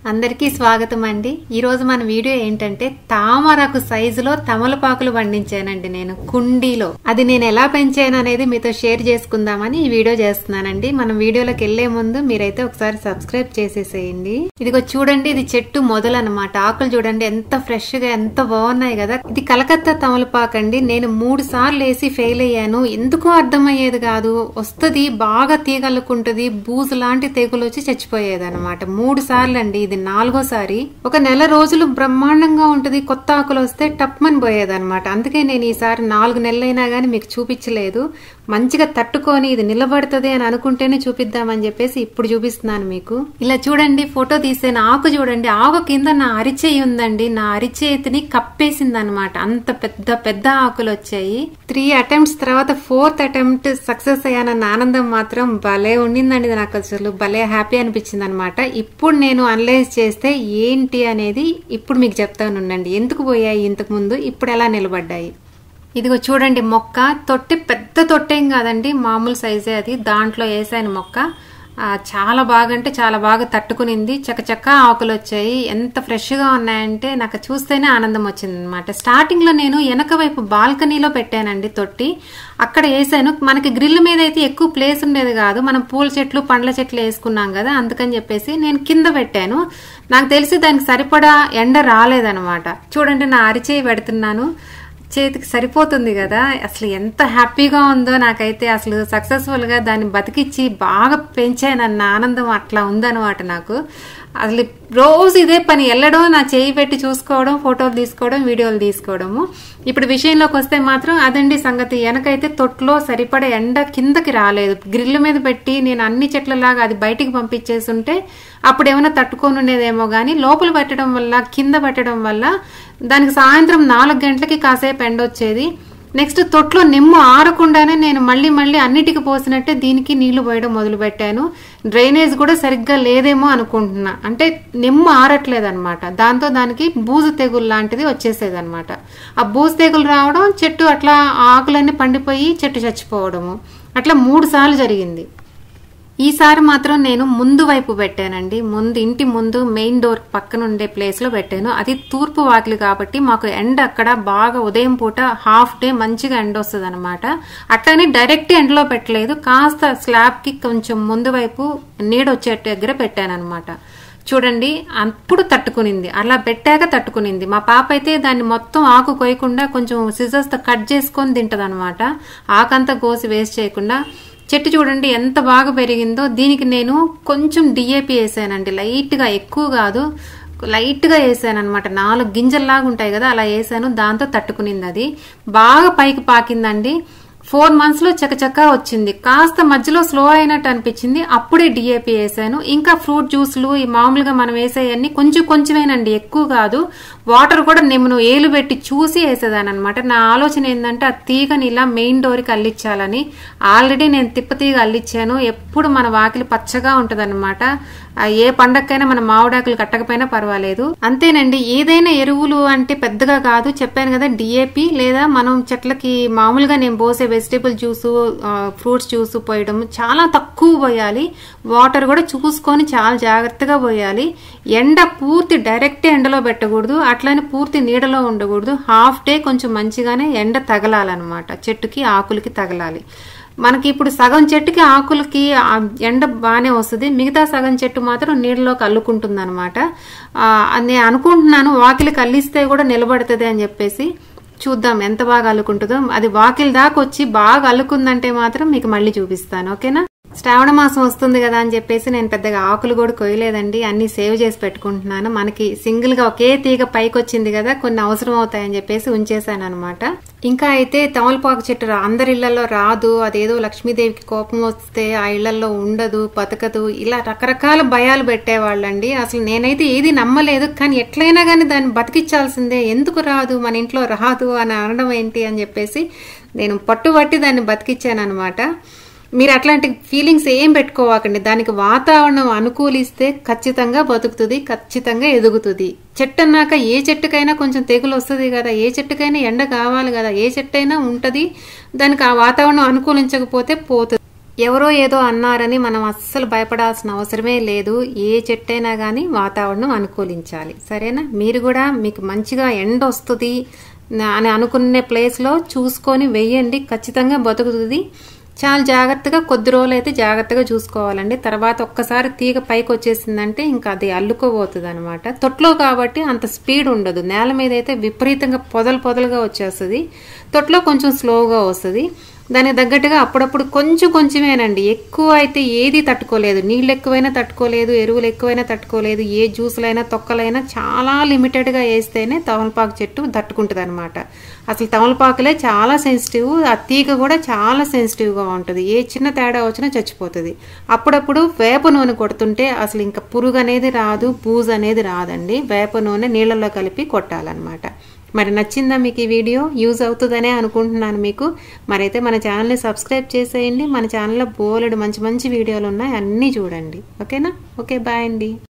అందరికీ స్వాగతం అండి ఈ రోజు మన వీడియో ఏంటంటే తామరకు సైజులో తమలపాకులు పండించానండి నేను కుండీలో అది నేను ఎలా పెంచాను అనేది మీతో షేర్ చేసుకుందామని ఈ వీడియో చేస్తున్నానండి మనం వీడియోలోకి వెళ్లే ముందు మీరైతే ఒకసారి సబ్స్క్రైబ్ చేసేసేయండి ఇదిగో చూడండి ఇది చెట్టు మొదలు అనమాట ఆకులు చూడండి ఎంత ఫ్రెష్ గా ఎంత బాగున్నాయి కదా ఇది కలకత్తా తమలపాకు అండి నేను మూడు సార్లు వేసి ఫెయిల్ అయ్యాను ఎందుకో అర్థమయ్యేది కాదు వస్తుంది బాగా తీగలుకుంటుంది బూజు లాంటి తెగులు వచ్చి చచ్చిపోయేది అనమాట మూడు సార్లు అండి ఇది నాలుగోసారి ఒక నెల రోజులు బ్రహ్మాండంగా ఉంటది కొత్త ఆకులు వస్తే టప్మని పోయేదన్నమాట అందుకే నేను ఈసారి నాలుగు నెలలైనా గానీ మీకు చూపించలేదు మంచిగా తట్టుకొని ఇది నిలబడుతుంది అని అనుకుంటేనే చూపిద్దామని చెప్పేసి ఇప్పుడు చూపిస్తున్నాను మీకు ఇలా చూడండి ఫోటో తీసాను ఆకు చూడండి ఆకు కింద నా అరిచేయి ఉందండి నా అరిచేతిని కప్పేసింది అనమాట అంత పెద్ద పెద్ద ఆకులు వచ్చాయి త్రీ అటెంప్ట్స్ తర్వాత ఫోర్త్ అటెంప్ట్ సక్సెస్ అయ్యానన్న ఆనందం మాత్రం భలే ఉండిందండి నాకు అసలు భలే హ్యాపీ అనిపించింది అనమాట ఇప్పుడు నేను అనలైజ్ చేస్తే ఏంటి అనేది ఇప్పుడు మీకు చెప్తాను ఉండండి ఎందుకు పోయాయి ఇంతకు ముందు ఇప్పుడు ఎలా నిలబడ్డాయి ఇదిగో చూడండి మొక్క తొట్టి పెద్ద తొట్టేం కాదండి మామూలు సైజే అది దాంట్లో వేసాను మొక్క ఆ, చాలా బాగా అంటే చాలా బాగా తట్టుకునింది చకచక ఆకులు వచ్చాయి ఎంత ఫ్రెష్గా ఉన్నాయంటే నాకు చూస్తేనే ఆనందం వచ్చింది అనమాట స్టార్టింగ్లో నేను వెనక వైపు బాల్కనీలో పెట్టానండి తొట్టి అక్కడ వేసాను మనకి గ్రిల్ మీద అయితే ఎక్కువ ప్లేస్ ఉండేది కాదు మనం పూల చెట్లు పండ్ల చెట్లు వేసుకున్నాం కదా అందుకని చెప్పేసి నేను కింద పెట్టాను నాకు తెలిసి దానికి సరిపడా ఎండ రాలేదనమాట చూడండి నా అరిచేయి పెడుతున్నాను చేతికి సరిపోతుంది కదా అసలు ఎంత హ్యాపీగా ఉందో నాకైతే అసలు సక్సెస్ఫుల్ గా దాన్ని బతికిచ్చి బాగా పెంచానన్న ఆనందం అట్లా ఉందన్నమాట నాకు అసలు రోజు ఇదే పని వెళ్ళడం నా చేయి పెట్టి చూసుకోవడం ఫోటోలు తీసుకోవడం వీడియోలు తీసుకోవడము ఇప్పుడు విషయంలోకి వస్తే మాత్రం అదండి సంగతి వెనకైతే తొట్లో సరిపడే ఎండ కిందకి రాలేదు గ్రిల్ మీద పెట్టి నేను అన్ని చెట్లలాగా అది బయటికి పంపించేసి ఉంటే అప్పుడు ఏమైనా తట్టుకొని ఉండేదేమో కానీ లోపల పెట్టడం వల్ల కింద పెట్టడం వల్ల దానికి సాయంత్రం నాలుగు గంటలకి కాసేపు ఎండ వచ్చేది నెక్స్ట్ తొట్లో నిమ్ము ఆరకుండానే నేను మళ్ళీ మళ్ళీ అన్నిటికి పోసినట్టే దీనికి నీళ్లు పోయడం మొదలు పెట్టాను డ్రైనేజ్ కూడా సరిగ్గా లేదేమో అనుకుంటున్నా అంటే నిమ్ము ఆరట్లేదు అనమాట దాంతో దానికి బూజు తెగులు లాంటిది వచ్చేసేది అనమాట ఆ బూజు తెగులు రావడం చెట్టు అట్లా ఆకులన్నీ పండిపోయి చెట్టు చచ్చిపోవడము అట్లా మూడు సార్లు జరిగింది ఈసారి మాత్రం నేను ముందు వైపు పెట్టానండి ముందు ఇంటి ముందు మెయిన్ డోర్ పక్కన ఉండే ప్లేస్ లో పెట్టాను అది తూర్పు వాకిలి కాబట్టి మాకు ఎండ అక్కడ బాగా ఉదయం పూట హాఫ్ డే మంచిగా ఎండ వస్తుంది అనమాట అట్లనే డైరెక్ట్ ఎండలో పెట్టలేదు కాస్త స్లాబ్ కి కొంచెం ముందు వైపు నీడ వచ్చే దగ్గర పెట్టాను అనమాట చూడండి అప్పుడు తట్టుకునింది అలా పెట్టాక తట్టుకునింది మా పాప అయితే దాన్ని మొత్తం ఆకు కోయకుండా కొంచెం scissors తో కట్ చేసుకొని తింటది అనమాట ఆకంతా కోసి వేస్ట్ చేయకుండా చెట్టు చూడండి ఎంత బాగా పెరిగిందో దీనికి నేను కొంచెం డిఏపి వేసానండి లైట్గా ఎక్కువ కాదు లైట్గా వేసాను అనమాట నాలుగు గింజల్లాగా ఉంటాయి కదా అలా వేసాను దాంతో తట్టుకునింది అది బాగా పైకి పాకిందండి ఫోర్ మంత్స్ లో చకచకా వచ్చింది కాస్త మధ్యలో స్లో అయినట్టు అనిపించింది అప్పుడే డిఏపి వేసాను ఇంకా ఫ్రూట్ జ్యూస్లు ఈ మామూలుగా మనం వేసేయన్ని కొంచెం కొంచెమేనండి ఎక్కువ కాదు వాటర్ కూడా నేను ఏలు పెట్టి చూసి వేసేదాని అనమాట నా ఆలోచన ఏంటంటే ఆ తీగని ఇలా మెయిన్ డోర్కి అల్లించాలని ఆల్రెడీ నేను తిప్పతీగ అల్లిచ్చాను ఎప్పుడు మన వాకిలి పచ్చగా ఉంటదన్నమాట ఆ ఏ పండక్కైనా మన మామిడాకులు కట్టకపోయినా పర్వాలేదు అంతేనండి ఏదైనా ఎరువులు అంటే పెద్దగా కాదు చెప్పాను కదా డిఏపి లేదా మనం చెట్లకి మామూలుగా నేను పోసే వెజిటేబుల్ జ్యూస్ ఫ్రూట్స్ జ్యూస్ పోయడం చాలా తక్కువ పోయాలి వాటర్ కూడా చూసుకొని చాలా జాగ్రత్తగా పోయాలి ఎండ పూర్తి డైరెక్ట్ ఎండలో పెట్టకూడదు అట్లనే పూర్తి నీడలో ఉండకూడదు హాఫ్ డే కొంచెం మంచిగానే ఎండ తగలాలన్నమాట చెట్టుకి ఆకులకి తగలాలి మనకి ఇప్పుడు సగం చెట్టుకి ఆకులకి ఆ ఎండ బాగానే వస్తుంది మిగతా సగం చెట్టు మాత్రం నీళ్ళలోకి అల్లుకుంటుంది అనమాట నేను అనుకుంటున్నాను వాకిలికి అల్లిస్తే కూడా నిలబడుతుంది అని చెప్పేసి చూద్దాం ఎంత బాగా అల్లుకుంటుందో అది వాకిలి దాకా వచ్చి బాగా అల్లుకుందంటే మాత్రం మీకు మళ్ళీ చూపిస్తాను ఓకేనా శ్రావణ మాసం వస్తుంది కదా అని చెప్పేసి నేను పెద్దగా ఆకులు కూడా కొయ్యలేదండి అన్ని సేవ్ చేసి పెట్టుకుంటున్నాను మనకి సింగిల్ గా ఒకే తీగ పైకి వచ్చింది కదా కొన్ని అవసరం అవుతాయని చెప్పేసి ఉంచేసాను అనమాట ఇంకా అయితే తమలపాకు చెట్టు రా- అందరి ఇళ్లలో రాదు అదేదో లక్ష్మీదేవికి కోపం వస్తే ఆ ఇళ్లలో ఉండదు బతకదు ఇలా రకరకాల భయాలు పెట్టేవాళ్ళండి అసలు నేనైతే ఏది నమ్మలేదు కానీ ఎట్లయినా కానీ దాన్ని బతికించాల్సిందే ఎందుకు రాదు మన ఇంట్లో రాదు అని అనడం ఏంటి అని చెప్పేసి నేను పట్టుబట్టి దాన్ని బతికిచ్చాను అనమాట మీరు అట్లాంటి ఫీలింగ్స్ ఏం పెట్టుకోవాకండి దానికి వాతావరణం అనుకూలిస్తే ఖచ్చితంగా బతుకుతుంది ఖచ్చితంగా ఎదుగుతుంది చెట్టు అన్నాక ఏ చెట్టుకైనా కొంచెం తెగులు వస్తుంది కదా ఏ చెట్టుకైనా ఎండ కావాలి కదా ఏ చెట్టు అయినా ఉంటుంది దానికి ఆ వాతావరణం అనుకూలించకపోతే పోతుంది ఎవరో ఏదో అన్నారని మనం అస్సలు భయపడాల్సిన అవసరమే లేదు ఏ చెట్టైనా కానీ వాతావరణం అనుకూలించాలి సరేనా మీరు కూడా మీకు మంచిగా ఎండ వస్తుంది అని అనుకునే ప్లేస్లో చూసుకొని వెయ్యండి ఖచ్చితంగా బతుకుతుంది చాలా జాగ్రత్తగా కొద్ది రోజులు అయితే జాగ్రత్తగా చూసుకోవాలండి తర్వాత ఒక్కసారి తీగ పైకి వచ్చేసిందంటే ఇంకా అది అల్లుకోబోతుంది అనమాట తొట్లో కాబట్టి అంత స్పీడ్ ఉండదు నేల మీద అయితే విపరీతంగా పొదలు పొదలుగా వచ్చేస్తుంది తొట్లో కొంచెం స్లోగా వస్తుంది దానికి తగ్గట్టుగా అప్పుడప్పుడు కొంచెం కొంచెమేనండి ఎక్కువ అయితే ఏది తట్టుకోలేదు నీళ్ళు ఎక్కువైనా తట్టుకోలేదు ఎరువులు ఎక్కువైనా తట్టుకోలేదు ఏ జ్యూసులైనా తొక్కలైనా చాలా లిమిటెడ్గా వేస్తేనే తమలపాకు చెట్టు తట్టుకుంటుంది అనమాట అసలు తమలపాకులే చాలా సెన్సిటివ్ ఆ తీగ కూడా చాలా సెన్సిటివ్గా ఉంటుంది ఏ చిన్న తేడా వచ్చినా చచ్చిపోతుంది అప్పుడప్పుడు వేప నూనె కొడుతుంటే అసలు ఇంకా పురుగు అనేది రాదు బూజు అనేది రాదండి వేప నూనె నీళ్ళల్లో కలిపి కొట్టాలన్నమాట మరి నచ్చిందా మీకు ఈ వీడియో యూజ్ అవుతుందనే అనుకుంటున్నాను మీకు మరైతే మన ఛానల్ని సబ్స్క్రైబ్ చేసేయండి మన ఛానల్లో బోలెడు మంచి మంచి వీడియోలు ఉన్నాయి అన్నీ చూడండి ఓకేనా ఓకే బాయ్ అండి